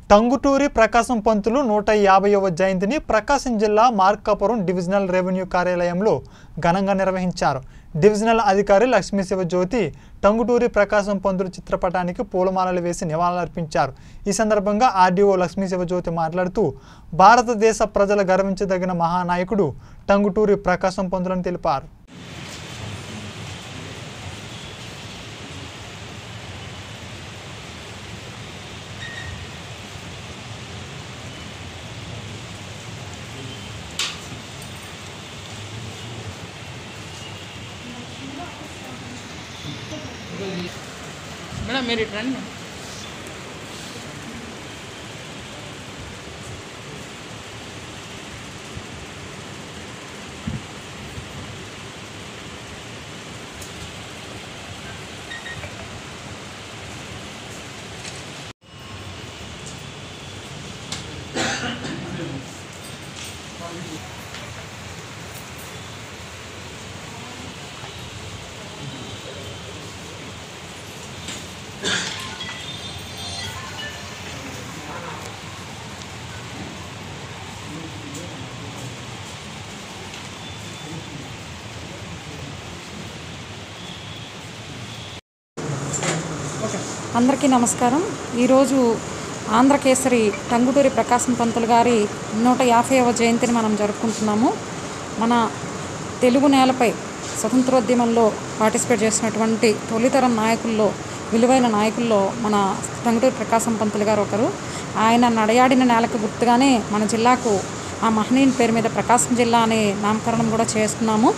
టంగుటూరి ప్రకాశం పంతులు నూట యాభైవ జయంతిని ప్రకాశం జిల్లా మార్కాపురం డివిజనల్ రెవెన్యూ కార్యాలయంలో ఘనంగా నిర్వహించారు డివిజనల్ అధికారి లక్ష్మీ శివజ్యోతి టంగుటూరి ప్రకాశం పంతులు చిత్రపటానికి పూలమాలలు వేసి నివాళులర్పించారు ఈ సందర్భంగా ఆర్డీఓ లక్ష్మీ శివజ్యోతి మాట్లాడుతూ భారతదేశ ప్రజల గర్వించదగిన మహానాయకుడు టంగుటూరి ప్రకాశం పంతులని తెలిపారు మేడం మీరు ఇటు రండి అందరికీ నమస్కారం ఈరోజు ఆంధ్రకేసరి టంగుటూరి ప్రకాశం పంతులు గారి నూట యాభైవ జయంతిని మనం జరుపుకుంటున్నాము మన తెలుగు నేలపై స్వతంత్రోద్యమంలో పార్టిసిపేట్ చేసినటువంటి తొలితరం నాయకుల్లో విలువైన నాయకుల్లో మన టంగుటూరి ప్రకాశం పంతులు గారు ఒకరు ఆయన నడయాడిన నేలకు గుర్తుగానే మన జిల్లాకు ఆ మహనీయుని పేరు మీద ప్రకాశం జిల్లా అనే నామకరణం కూడా చేసుకున్నాము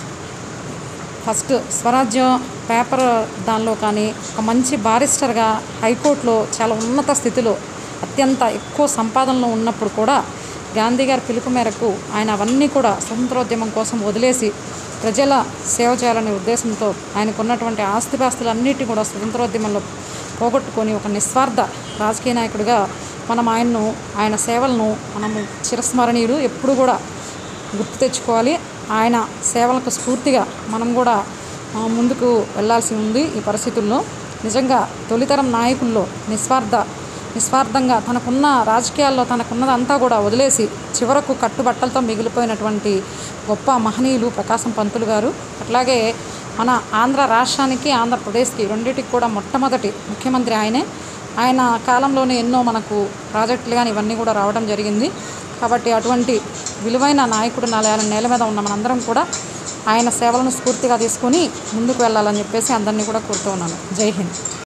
ఫస్ట్ స్వరాజ్యం పేపర్ దానిలో కానీ ఒక మంచి బారిస్టర్గా హైకోర్టులో చాలా ఉన్నత స్థితిలో అత్యంత ఎక్కువ సంపాదనలో ఉన్నప్పుడు కూడా గాంధీ గారి పిలుపు మేరకు ఆయన అవన్నీ కూడా స్వతంత్రోద్యమం కోసం వదిలేసి ప్రజల సేవ చేయాలనే ఉద్దేశంతో ఆయనకు ఉన్నటువంటి ఆస్తిపాస్తులన్నిటి కూడా స్వతంత్రోద్యమంలో పోగొట్టుకొని ఒక నిస్వార్థ రాజకీయ నాయకుడిగా మనం ఆయన్ను ఆయన సేవలను మనము చిరస్మరణీయులు ఎప్పుడు కూడా గుర్తు తెచ్చుకోవాలి ఆయన సేవలకు స్ఫూర్తిగా మనం కూడా ఆ, ముందుకు వెళ్ళాల్సి ఉంది ఈ పరిస్థితుల్లో నిజంగా తొలితరం నాయకుల్లో నిస్వార్థ నిస్వార్థంగా తనకున్న రాజకీయాల్లో తనకున్నదంతా కూడా వదిలేసి చివరకు కట్టుబట్టలతో మిగిలిపోయినటువంటి గొప్ప మహనీయులు ప్రకాశం పంతులు గారు అట్లాగే మన ఆంధ్ర రాష్ట్రానికి ఆంధ్రప్రదేశ్కి రెండింటికి కూడా మొట్టమొదటి ముఖ్యమంత్రి ఆయనే ఆయన కాలంలోనే ఎన్నో మనకు ప్రాజెక్టులు కానీ ఇవన్నీ కూడా రావడం జరిగింది కాబట్టి అటువంటి విలువైన నాయకుడు నేల నేల మీద ఉన్న మనందరం కూడా ఆయన సేవలను స్ఫూర్తిగా తీసుకొని ముందుకు వెళ్ళాలని చెప్పేసి అందరినీ కూడా కోరుతూ ఉన్నాను జై హింద్